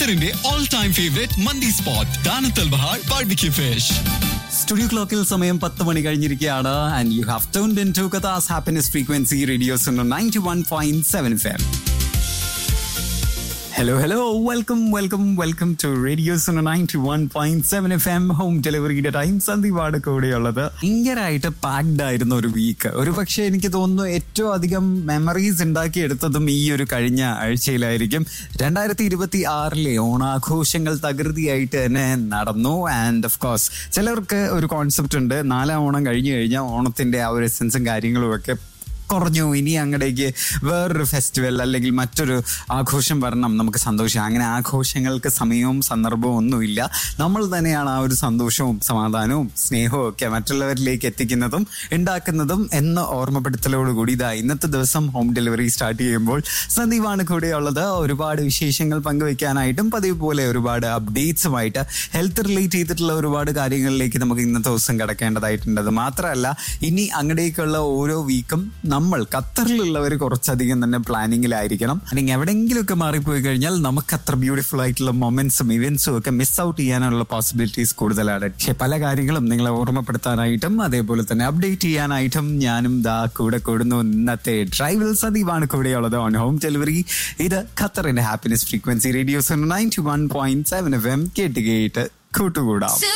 ഖത്തറിന്റെ all time favourite മന്തി spot ദാനത്തൽ ബഹാർ ബാർബിക്യൂ ഫിഷ് സ്റ്റുഡിയോ ക്ലോക്കിൽ സമയം പത്ത് മണി കഴിഞ്ഞിരിക്കുകയാണ് and you have tuned in to കഥാസ് happiness frequency radios ninety one point seven FM hello hello welcome welcome welcome to radios ninety one point seven F M home ഡെലിവറിയുടെ time സന്ദീപാണ് കൂടെയുള്ളത് ഭയങ്കരമായിട്ട് പാക്ഡ് ആയിരുന്ന ഒരു വീക്ക് ഒരു പക്ഷേ എനിക്ക് തോന്നുന്നു ഏറ്റവും അധികം മെമ്മറീസ് ഉണ്ടാക്കിയെടുത്തതും ഈ ഒരു കഴിഞ്ഞ ആഴ്ചയിലായിരിക്കും രണ്ടായിരത്തി ഇരുപത്തി ആറിലെ ഓണാഘോഷങ്ങൾ തകൃതിയായിട്ട് തന്നെ നടന്നു ആൻഡ് ഓഫ് കോഴ്സ് ചിലർക്ക് ഒരു കോൺസെപ്റ്റ് ഉണ്ട് നാലാം ഓണം കഴിഞ്ഞു കഴിഞ്ഞാൽ ഓണത്തിന്റെ ആ ഒരു എസെൻസും കാര്യങ്ങളും ഒക്കെ കുറഞ്ഞു ഇനി അങ്ങടേക്ക് വേറൊരു ഫെസ്റ്റിവൽ അല്ലെങ്കിൽ മറ്റൊരു ആഘോഷം വരണം നമുക്ക് സന്തോഷം അങ്ങനെ ആഘോഷങ്ങൾക്ക് സമയവും സന്ദർഭവും ഒന്നുമില്ല നമ്മൾ തന്നെയാണ് ആ ഒരു സന്തോഷവും സമാധാനവും സ്നേഹവും ഒക്കെ മറ്റുള്ളവരിലേക്ക് എത്തിക്കുന്നതും ഉണ്ടാക്കുന്നതും എന്ന ഓർമ്മപ്പെടുത്തലോടുകൂടി ഇതാ ഇന്നത്തെ ദിവസം ഹോം ഡെലിവറി സ്റ്റാർട്ട് ചെയ്യുമ്പോൾ സന്ദീപാണ് കൂടെയുള്ളത് ഒരുപാട് വിശേഷങ്ങൾ പങ്കുവെക്കാനായിട്ടും പതിവ് പോലെ ഒരുപാട് അപ്ഡേറ്റ്സുമായിട്ട് ഹെൽത്ത് റിലേറ്റ് ചെയ്തിട്ടുള്ള ഒരുപാട് കാര്യങ്ങളിലേക്ക് നമുക്ക് ഇന്നത്തെ ദിവസം കിടക്കേണ്ടതായിട്ടുണ്ട് അത് മാത്രമല്ല ഇനി അങ്ങടേക്കുള്ള ഓരോ വീക്കും നമ്മൾ ഖത്തറിലുള്ളവർ കുറച്ചധികം തന്നെ പ്ലാനിങ്ങിലായിരിക്കണം അല്ലെങ്കിൽ എവിടെയെങ്കിലുമൊക്കെ മാറിപ്പോയി കഴിഞ്ഞാൽ നമുക്ക് അത്ര ബ്യൂട്ടിഫുൾ ആയിട്ടുള്ള മൊമെന്റ്സും ഇവന്റ്സും ഒക്കെ മിസ് ഔട്ട് ചെയ്യാനുള്ള പോസിബിലിറ്റീസ് കൂടുതലാണ് പക്ഷെ പല കാര്യങ്ങളും നിങ്ങളെ ഓർമ്മപ്പെടുത്താനായിട്ടും അതേപോലെ തന്നെ അപ്ഡേറ്റ് ചെയ്യാനായിട്ടും ഞാനും ദാ കൂടെ കൂടുന്നു ഇന്നത്തെ ഡ്രൈവിൽ സദീവാണ് കൂടെയുള്ളത് ഓൺ ഹോം ഡെലിവറി ഇത് ഖത്തറിന്റെ happiness frequency radios ninety one point seven F M കേട്ട് കേട്ട് കൂട്ടുകൂടാം